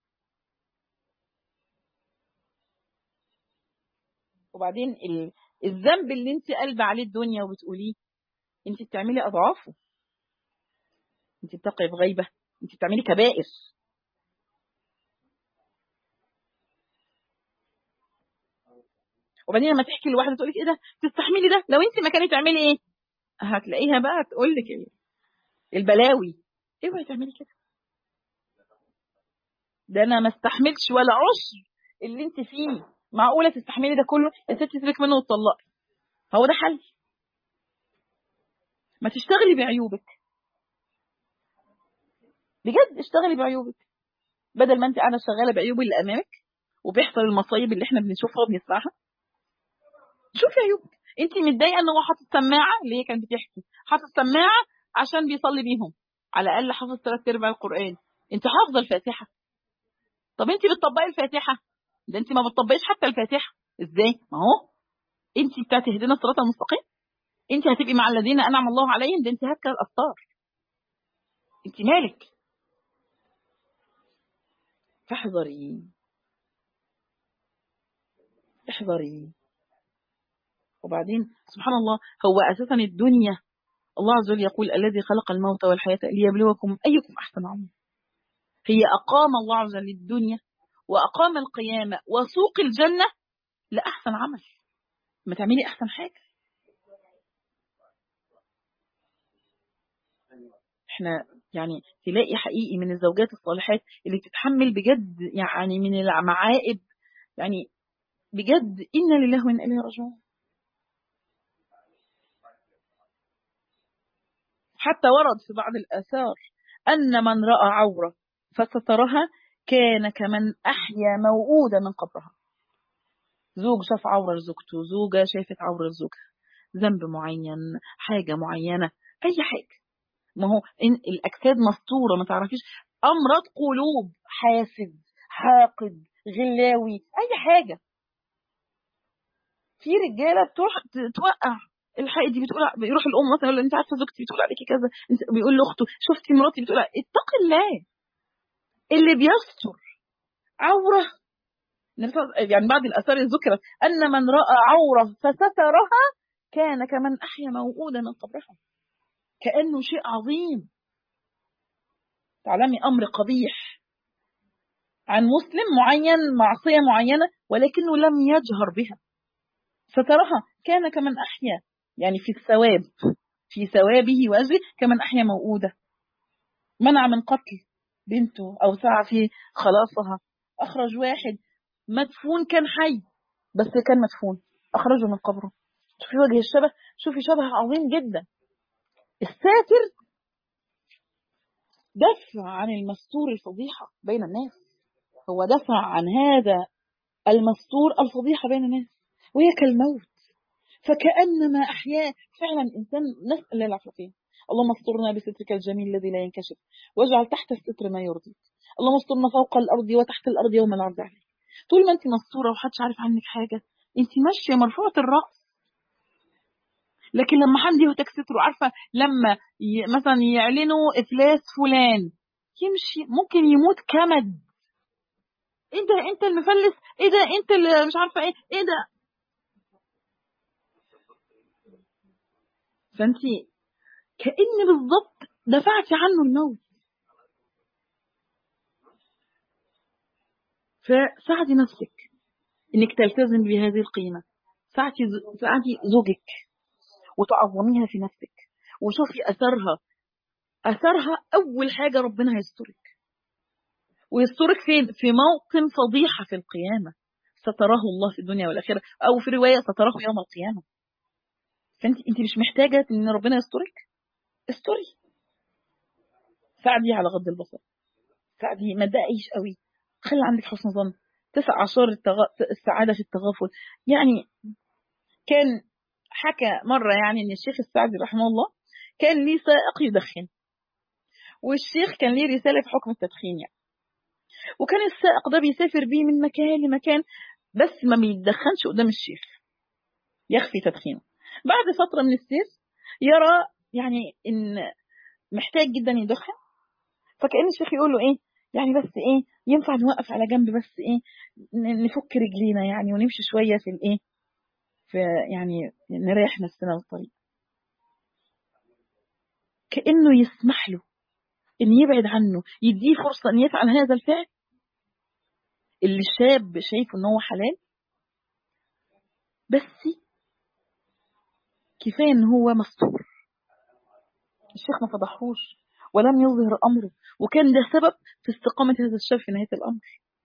وبعدين ال... الذنب اللي انت قلب عليه الدنيا وبتقوليه انت بتعملي اضعافه انت بتقعي بغيبه انت بتعملي كبائر وبعدين لما تحكي لواحده تقول لك ايه ده تستحملي ده لو انت مكاني تعملي ايه هتلاقيها بقى تقول لك البلاوي اوعي تعملي كده ده انا ما استحملش ولا عشر اللي انت فيه معقوله تستحملي ده كله يا ستي سيبك منه وتطلقي هو ده حل ما تشتغلي بعيوبك بجد اشتغلي بعيوبك بدل ما انت قاعده شغاله بعيوب اللي امامك وبيحصل المصايب اللي احنا بنشوفها وبنسمعها شوفي عيوبك انت متضايقه ان هو حاطط سماعه اللي هي كانت بتحكي حاطط سماعه عشان بيصلي بيهم على الاقل حافظ ثلاث ارباع القران انت حافظه الفاتحه طب انت بتطبقي الفاتحه ده انت ما بتطبقيش حتى الفاتحه ازاي ما هو انت بتاعت اهدنا الصراط المستقيم انت هتبقي مع الذين انعم الله عليهم ده انت هكذا الافطار انت مالك فاحذري احذري وبعدين سبحان الله هو اساسا الدنيا الله عز وجل يقول الذي خلق الموت والحياة ليبلوكم أيكم أحسن عملا هي أقام الله عز وجل الدنيا وأقام القيامة وسوق الجنة لأحسن عمل ما تعملي أحسن حاجة احنا يعني تلاقي حقيقي من الزوجات الصالحات اللي بتتحمل بجد يعني من المعائب يعني بجد إنا لله وإنا إليه راجعون حتى ورد في بعض الآثار أن من رأى عورة فسترها كان كمن أحيا موؤودة من قبرها زوج شاف عورة زوجته زوجة شافت عورة زوجها ذنب معين حاجة معينة أي حاجة ما هو إن الأجساد مستورة ما تعرفيش أمراض قلوب حاسد حاقد غلاوي أي حاجة في رجالة بتروح توقع الحقيقة دي بتقول بيروح الام مثلا يقول انت عارفه زوجتي بتقول عليكي كذا انت بيقول لاخته شفتي مراتي بتقول اتق الله اللي بيستر عوره يعني بعض الاثار ذكرت ان من راى عوره فسترها كان كمن احيا موؤودا من قبرها كانه شيء عظيم تعلمي امر قبيح عن مسلم معين معصيه معينه ولكنه لم يجهر بها سترها كان كمن احيا يعني في الثواب في ثوابه وأجره كمن أحيا موؤودة منع من قتل بنته أو سعى في خلاصها أخرج واحد مدفون كان حي بس كان مدفون أخرجه من قبره شوفي وجه الشبه شوفي شبه عظيم جدا الساتر دفع عن المستور الفضيحة بين الناس هو دفع عن هذا المستور الفضيحة بين الناس وهي كالموت فكأنما أحياء فعلا إنسان نسأل الله العافية اللهم استرنا بسترك الجميل الذي لا ينكشف واجعل تحت الستر ما يرضيك اللهم استرنا فوق الأرض وتحت الأرض يوم العرض عليك طول ما أنت مستورة وحدش عارف عنك حاجة أنت ماشية مرفوعة الرأس لكن لما حد يهتك ستره عارفة لما ي... مثلا يعلنوا إفلاس فلان يمشي ممكن يموت كمد ايه ده انت المفلس ايه ده انت اللي مش عارفه ايه ايه ده فانت كأن بالضبط دفعتي عنه الموت فساعدي نفسك انك تلتزم بهذه القيمة ساعدي ساعدي زوجك وتعظميها في نفسك وشوفي أثرها أثرها أول حاجة ربنا هيسترك ويسترك فين في موطن فضيحة في القيامة ستراه الله في الدنيا والآخرة أو في رواية ستراه يوم القيامة فانت انت مش محتاجه ان ربنا يسترك استري ساعدي على غض البصر ساعدي ما تضايقيش قوي خلي عندك حسن ظن تسع عشر التغ... السعاده في التغافل يعني كان حكى مرة يعني ان الشيخ السعدي رحمه الله كان ليه سائق يدخن والشيخ كان ليه رسالة في حكم التدخين يعني وكان السائق ده بيسافر بيه من مكان لمكان بس ما بيتدخنش قدام الشيخ يخفي تدخينه بعد فترة من السير يرى يعني ان محتاج جدا يدخن فكأن الشيخ يقول له ايه يعني بس ايه ينفع نوقف على جنب بس ايه نفك رجلينا يعني ونمشي شوية في الايه في يعني نريح نفسنا الطريق كأنه يسمح له ان يبعد عنه يديه فرصة ان يفعل هذا الفعل اللي الشاب شايفه ان هو حلال بس كفاية ان هو مستور الشيخ ما فضحوش ولم يظهر امره وكان ده سبب في استقامة هذا الشاب في نهاية الامر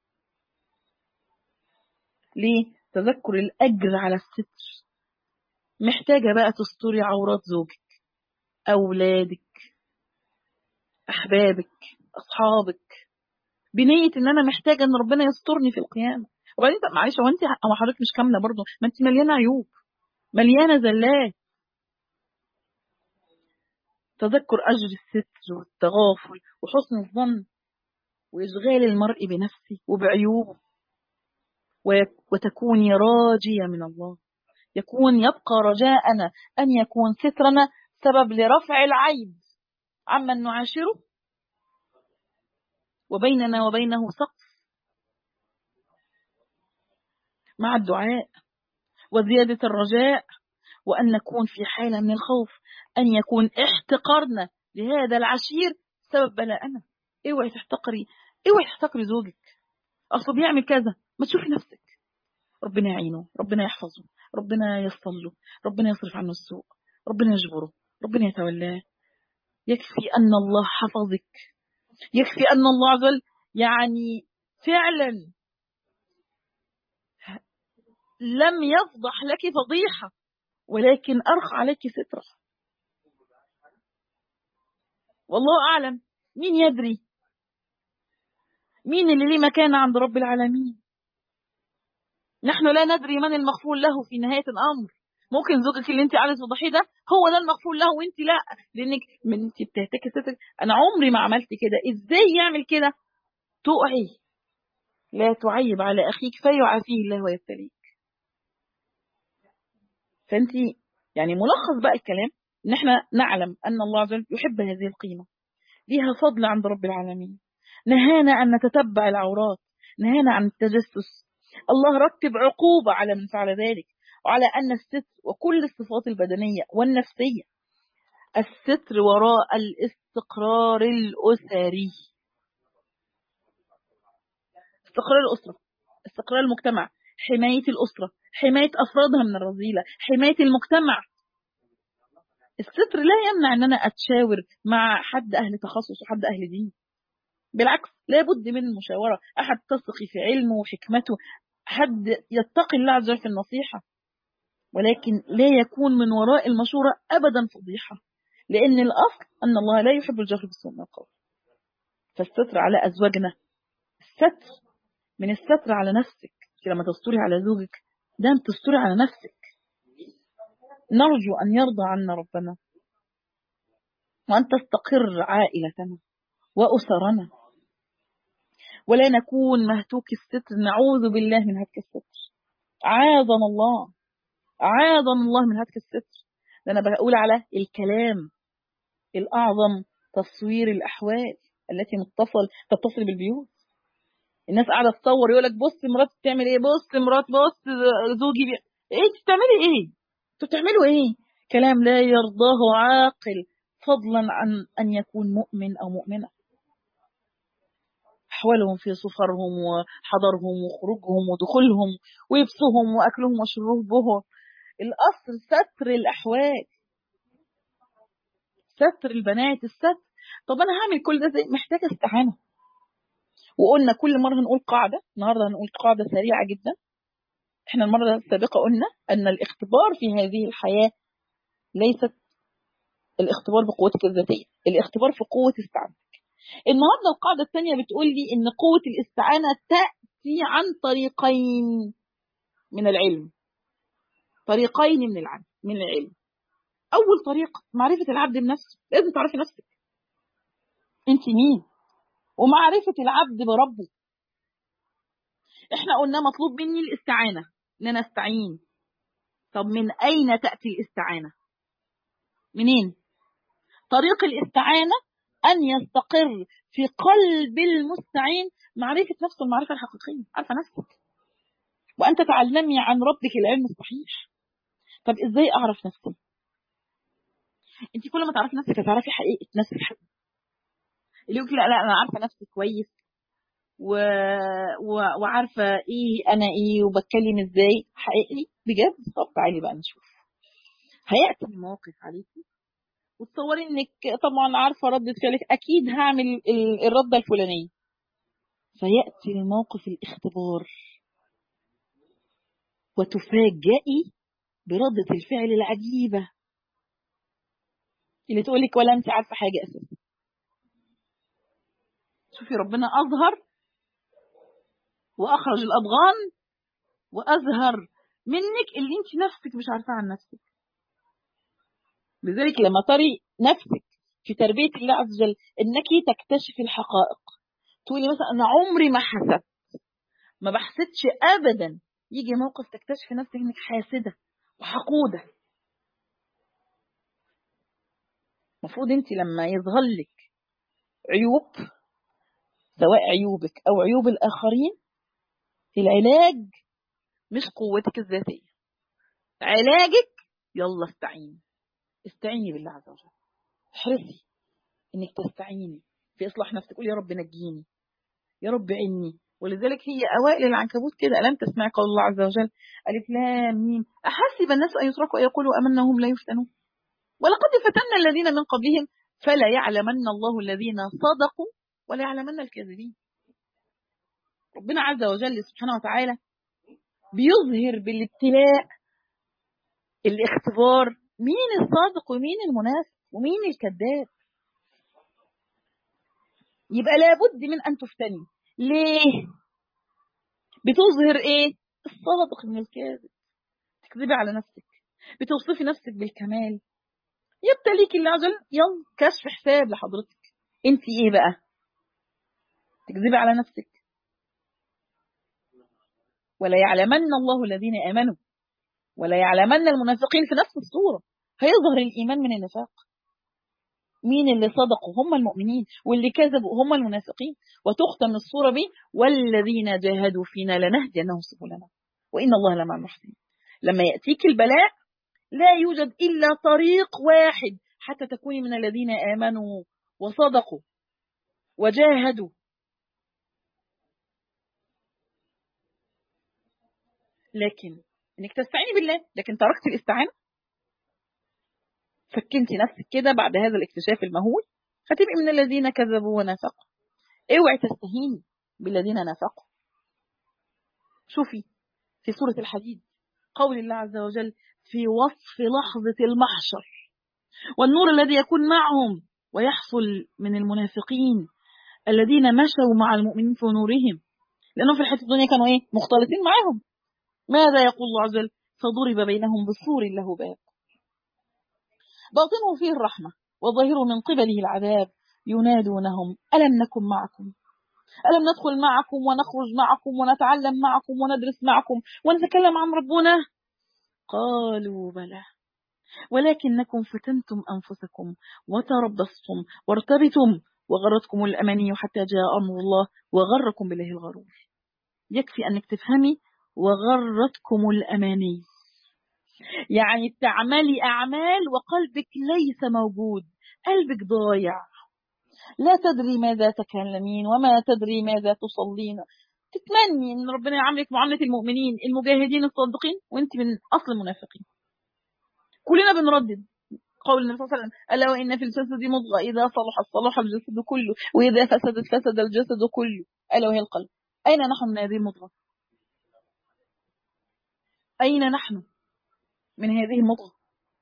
ليه تذكر الاجر على الستر محتاجة بقى تستوري عورات زوجك اولادك احبابك اصحابك بنية ان انا محتاجة ان ربنا يسترني في القيامة وبعدين معلش هو انت او حضرتك مش كاملة برضه ما انت مليانة عيوب مليانة زلات تذكر أجر الستر والتغافل وحسن الظن وإشغال المرء بنفسه وبعيوبه وتكوني راجية من الله يكون يبقى رجاءنا أن يكون سترنا سبب لرفع العيب عمن نعاشره وبيننا وبينه سقف مع الدعاء وزيادة الرجاء وأن نكون في حالة من الخوف أن يكون احتقارنا لهذا العشير سبب بلاءنا اوعي تحتقري اوعي تحتقري زوجك أصله بيعمل كذا ما تشوفي نفسك ربنا يعينه ربنا يحفظه ربنا يصل له ربنا يصرف عنه السوء ربنا يجبره ربنا يتولاه يكفي أن الله حفظك يكفي أن الله عز وجل يعني فعلا لم يفضح لك فضيحة ولكن أرخى عليك سترة والله أعلم مين يدري مين اللي ليه مكانة عند رب العالمين نحن لا ندري من المغفور له في نهاية الأمر ممكن زوجك اللي انت عايز تضحيه ده هو ده المغفور له وانت لا لانك من انت بتهتكي سترك انا عمري ما عملت كده ازاي يعمل كده تقعي لا تعيب على اخيك فيعافيه الله ويبتليك فانت يعني ملخص بقى الكلام ان احنا نعلم ان الله عز وجل يحب هذه القيمه ليها فضل عند رب العالمين نهانا ان نتتبع العورات نهانا عن التجسس الله رتب عقوبه على من فعل ذلك وعلى أن الستر وكل الصفات البدنية والنفسية الستر وراء الاستقرار الأسري استقرار الأسرة استقرار المجتمع حماية الأسرة حماية أفرادها من الرذيلة حماية المجتمع الستر لا يمنع أن أنا أتشاور مع حد أهل تخصص وحد أهل دين بالعكس لابد من المشاورة أحد تثقي في علمه وحكمته حد يتقي الله عز وجل في النصيحة ولكن لا يكون من وراء المشورة أبدا فضيحة لأن الأصل أن الله لا يحب الجهر بالسوء من القول فالستر على أزواجنا الستر من الستر على نفسك لما تستري على زوجك ده أنت تستري على نفسك نرجو أن يرضى عنا ربنا وأن تستقر عائلتنا وأسرنا ولا نكون مهتوك الستر نعوذ بالله من هتك الستر عاذنا الله أعاذنا الله من هتك الستر ده أنا بقول على الكلام الأعظم تصوير الأحوال التي متصل تتصل بالبيوت الناس قاعدة تصور يقول لك بص مرات بتعمل ايه بص مرات بص زوجي بي... ايه انت بتعملي ايه انتوا بتعملوا ايه كلام لا يرضاه عاقل فضلا عن أن يكون مؤمن أو مؤمنة أحوالهم في سفرهم وحضرهم وخروجهم ودخولهم ولبسهم وأكلهم وشربهم الأصل ستر الأحوال ستر البنات الستر طب أنا هعمل كل ده زي محتاجة استعانة وقلنا كل مرة هنقول قاعدة النهاردة هنقول قاعدة سريعة جدا احنا المرة السابقة قلنا أن الاختبار في هذه الحياة ليست الاختبار بقوتك الذاتية الاختبار في قوة استعانتك النهاردة القاعدة الثانية بتقول لي أن قوة الاستعانة تأتي عن طريقين من العلم طريقين من العلم من العلم أول طريقة معرفة العبد بنفسه لازم تعرفي نفسك أنت مين ومعرفة العبد بربه احنا قلنا مطلوب مني الاستعانة ان انا استعين طب من اين تأتي الاستعانة منين طريق الاستعانة ان يستقر في قلب المستعين معرفة نفسه المعرفة الحقيقية عارفة نفسك وأن تتعلمي عن ربك العلم الصحيح طب إزاي أعرف نفسي أنت كل ما تعرفي نفسك هتعرفي حقيقة نفسك اللي يقول لا لا أنا عارفة نفسي كويس و... و... وعارفة إيه أنا إيه وبتكلم إزاي حقيقي بجد طب تعالي بقى نشوف هيأتي المواقف عليكي وتصوري إنك طبعا عارفة ردة فعلك أكيد هعمل الردة الفلانية فيأتي الموقف الاختبار وتفاجئي بردة الفعل العجيبة اللي تقولك ولا انت عارفة حاجة أساسا شوفي ربنا أظهر وأخرج الأضغان وأظهر منك اللي انت نفسك مش عارفة عن نفسك لذلك لما تري نفسك في تربية الله عز وجل انك تكتشفي الحقائق تقولي مثلا انا عمري ما حسدت ما بحسدش ابدا يجي موقف تكتشفي نفسك انك حاسده وحقوده المفروض انت لما يظهر لك عيوب سواء عيوبك او عيوب الاخرين العلاج مش قوتك الذاتيه علاجك يلا استعيني استعيني بالله عز وجل احرصي انك تستعيني في اصلاح نفسك قولي يا رب نجيني يا رب عني ولذلك هي اوائل العنكبوت كده الم تسمع قول الله عز وجل الف لام ميم احسب الناس ان يتركوا ان يقولوا امنا هم لا يفتنون ولقد فتنا الذين من قبلهم فلا يعلمن الله الذين صدقوا ولا يعلمن الكاذبين ربنا عز وجل سبحانه وتعالى بيظهر بالابتلاء الاختبار مين الصادق ومين المنافق ومين الكذاب يبقى لابد من ان تفتني ليه بتظهر ايه الصادق من الكاذب تكذبي على نفسك بتوصفي نفسك بالكمال يبتليك الله عز وجل يلا كشف حساب لحضرتك انت ايه بقى تكذبي على نفسك ولا يعلمن الله الذين امنوا ولا يعلمن المنافقين في نفس الصوره هيظهر الايمان من النفاق مين اللي صدقوا هم المؤمنين واللي كذبوا هم المنافقين وتختم الصورة به والذين جاهدوا فينا لنهدينهم سبلنا وإن الله لمع المحسنين لما يأتيك البلاء لا يوجد إلا طريق واحد حتى تكوني من الذين آمنوا وصدقوا وجاهدوا لكن انك تستعيني بالله لكن تركت الاستعانه سكنتي نفسك كده بعد هذا الاكتشاف المهول هتبقي من الذين كذبوا ونافقوا اوعي تستهيني بالذين نافقوا شوفي في سورة الحديد قول الله عز وجل في وصف لحظة المحشر والنور الذي يكون معهم ويحصل من المنافقين الذين مشوا مع المؤمنين في نورهم لأنهم في الحياة الدنيا كانوا إيه مختلطين معهم ماذا يقول الله عز وجل فضرب بينهم بسور له باب باطنه فيه الرحمة وظاهره من قبله العذاب ينادونهم ألم نكن معكم ألم ندخل معكم ونخرج معكم ونتعلم معكم وندرس معكم ونتكلم عن ربنا قالوا بلى ولكنكم فتنتم أنفسكم وتربصتم وارتبتم وغرتكم الأماني حتى جاء أمر الله وغركم بالله الغرور يكفي أنك تفهمي وغرتكم الأماني يعني تعملي أعمال وقلبك ليس موجود قلبك ضايع لا تدري ماذا تكلمين وما تدري ماذا تصلين تتمني ان ربنا يعاملك معامله المؤمنين المجاهدين الصادقين وانت من اصل المنافقين كلنا بنردد قول النبي صلى الله عليه وسلم الا وان في الجسد مضغه اذا صلحت صلح الجسد كله واذا فسدت فسد الجسد كله الا وهي القلب اين نحن من هذه المضغه اين نحن من هذه المضغة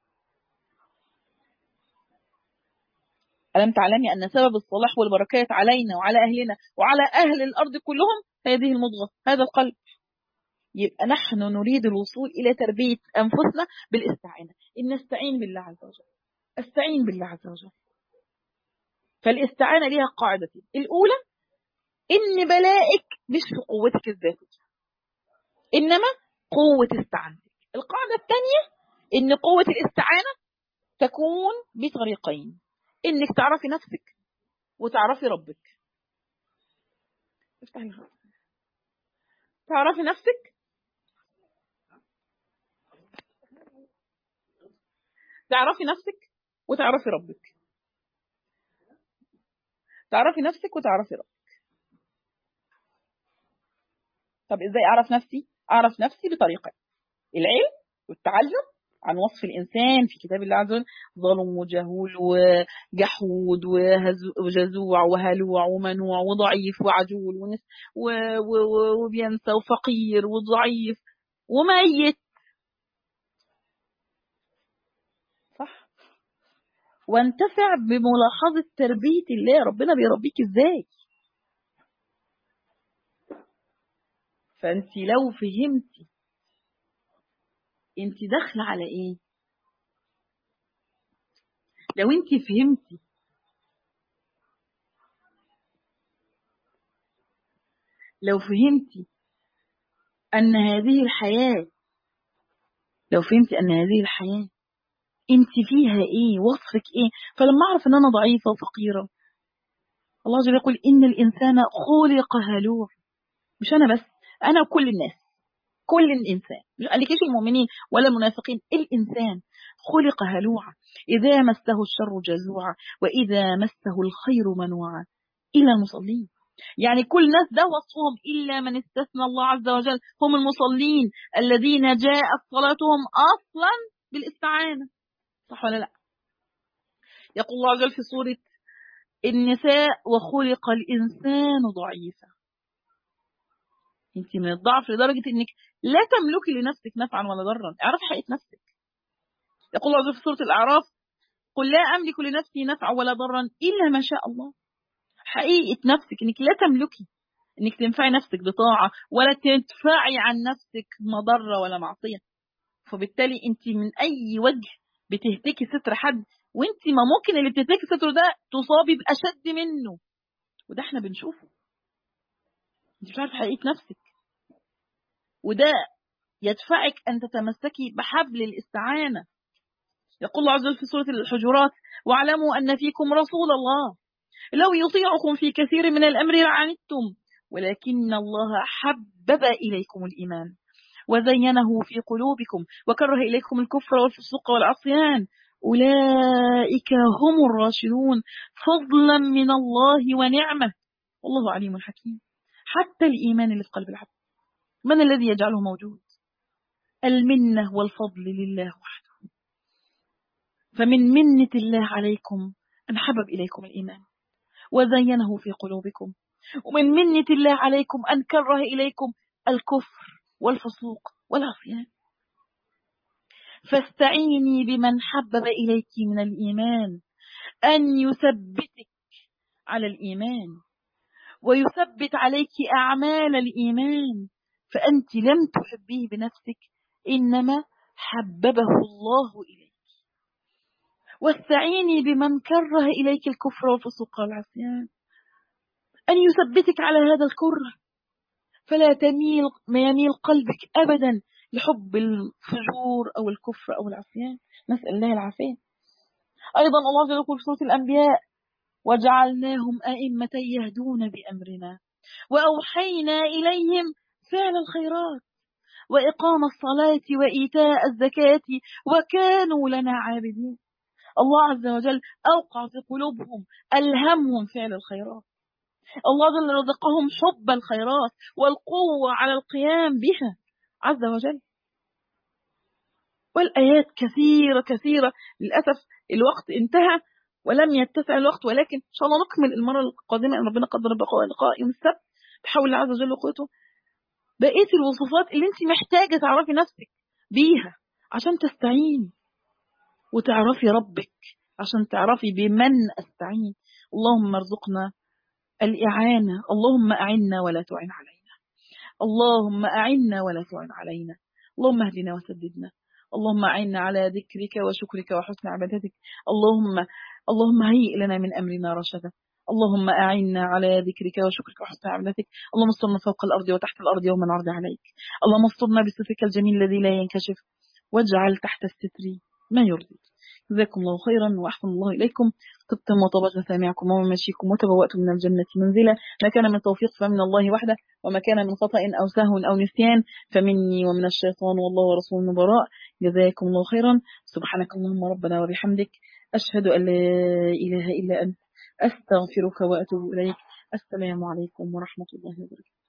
ألم تعلمي أن سبب الصلاح والبركات علينا وعلى أهلنا وعلى أهل الأرض كلهم هذه المضغة هذا القلب يبقى نحن نريد الوصول إلى تربية أنفسنا بالاستعانة إن نستعين بالله عز وجل استعين بالله عز وجل فالاستعانة لها قاعدتين الأولى إن بلائك مش في قوتك الذاتية إنما قوة استعانتك القاعدة الثانية إن قوة الاستعانة تكون بطريقين إنك تعرفي نفسك وتعرفي ربك افتح لي تعرفي نفسك تعرفي نفسك وتعرفي ربك تعرفي نفسك وتعرفي ربك طب ازاي اعرف نفسي اعرف نفسي بطريقه العلم والتعلم عن وصف الانسان في كتاب الله عز وجل ظلم وجهول وجحود وجزوع وهلوع ومنوع وضعيف وعجول ونس وبينسى وفقير وضعيف وميت صح وانتفع بملاحظة تربية الله ربنا بيربيك ازاي فانت لو فهمتي انت داخله على ايه لو انت فهمتي لو فهمتي ان هذه الحياه لو فهمتي ان هذه الحياه انت فيها ايه وصفك ايه فلما اعرف ان انا ضعيفه وفقيره الله جل يقول ان الانسان خلق هلوع مش انا بس انا وكل الناس كل الإنسان مش قالكيش المؤمنين ولا المنافقين الإنسان خلق هلوعا إذا مسه الشر جزوعا وإذا مسه الخير منوعا إلى المصلين يعني كل الناس ده وصفهم إلا من استثنى الله عز وجل هم المصلين الذين جاءت صلاتهم أصلا بالاستعانة صح ولا لا يقول الله عز وجل في سورة النساء وخلق الإنسان ضعيفا انت من الضعف لدرجة انك لا تملكي لنفسك نفعا ولا ضرا اعرفي حقيقة نفسك يقول الله في سورة الأعراف قل لا أملك لنفسي نفعا ولا ضرا إلا ما شاء الله حقيقة نفسك انك لا تملكي انك تنفعي نفسك بطاعة ولا تدفعي عن نفسك مضرة ولا معصية فبالتالي انت من اي وجه بتهتكي ستر حد وانت ما ممكن اللي بتهتكي ستره ده تصابي باشد منه وده احنا بنشوفه انت مش عارفه حقيقه نفسك وده يدفعك ان تتمسكي بحبل الاستعانه يقول الله عز وجل في سوره الحجرات واعلموا ان فيكم رسول الله لو يطيعكم في كثير من الامر لعنتم ولكن الله حبب اليكم الايمان وزينه في قلوبكم وكره اليكم الكفر والفسوق والعصيان اولئك هم الراشدون فضلا من الله ونعمه والله عليم حكيم حتى الإيمان اللي في قلب العبد من الذي يجعله موجود المنة والفضل لله وحده فمن منة الله عليكم أن حبب إليكم الإيمان وزينه في قلوبكم ومن منة الله عليكم أن كره إليكم الكفر والفسوق والعصيان فاستعيني بمن حبب إليك من الإيمان أن يثبتك على الإيمان ويثبت عليك أعمال الإيمان فأنت لم تحبيه بنفسك إنما حببه الله إليك واستعيني بمن كره إليك الكفر والفسوق والعصيان أن يثبتك على هذا الكره فلا تميل ما يميل قلبك أبدا لحب الفجور أو الكفر أو العصيان نسأل الله العافية أيضا الله يقول في سورة الأنبياء وجعلناهم أئمة يهدون بأمرنا وأوحينا إليهم فعل الخيرات وإقام الصلاة وإيتاء الزكاة وكانوا لنا عابدين الله عز وجل أوقع في قلوبهم ألهمهم فعل الخيرات الله جل رزقهم حب الخيرات والقوة على القيام بها عز وجل والآيات كثيرة كثيرة للأسف الوقت انتهى ولم يتسع الوقت ولكن إن شاء الله نكمل المرة القادمة إن ربنا قدر بقاء لقاء يوم السبت بحول الله عز وجل وقوته بقية الوصفات اللي أنت محتاجة تعرفي نفسك بيها عشان تستعين وتعرفي ربك عشان تعرفي بمن أستعين اللهم ارزقنا الإعانة اللهم أعنا ولا تعن علينا اللهم أعنا ولا تعن علينا اللهم اهدنا وسددنا اللهم أعنا على ذكرك وشكرك وحسن عبادتك اللهم اللهم هيئ لنا من أمرنا رشدا اللهم أعنا على ذكرك وشكرك وحسن عبادتك اللهم استرنا فوق الأرض وتحت الأرض يوم نعرض عليك اللهم استرنا بسترك الجميل الذي لا ينكشف واجعل تحت الستر ما يرضيك جزاكم الله خيرا وأحسن الله إليكم طبتم وطبت مسامعكم ومماشيكم وتبوأتم من الجنة منزلا ما كان من توفيق فمن الله وحده وما كان من خطأ أو سهو أو نسيان فمني ومن الشيطان والله ورسوله براء جزاكم الله خيرا سبحانك اللهم ربنا وبحمدك أشهد أن لا إله إلا أنت أستغفرك وأتوب إليك السلام عليكم ورحمة الله وبركاته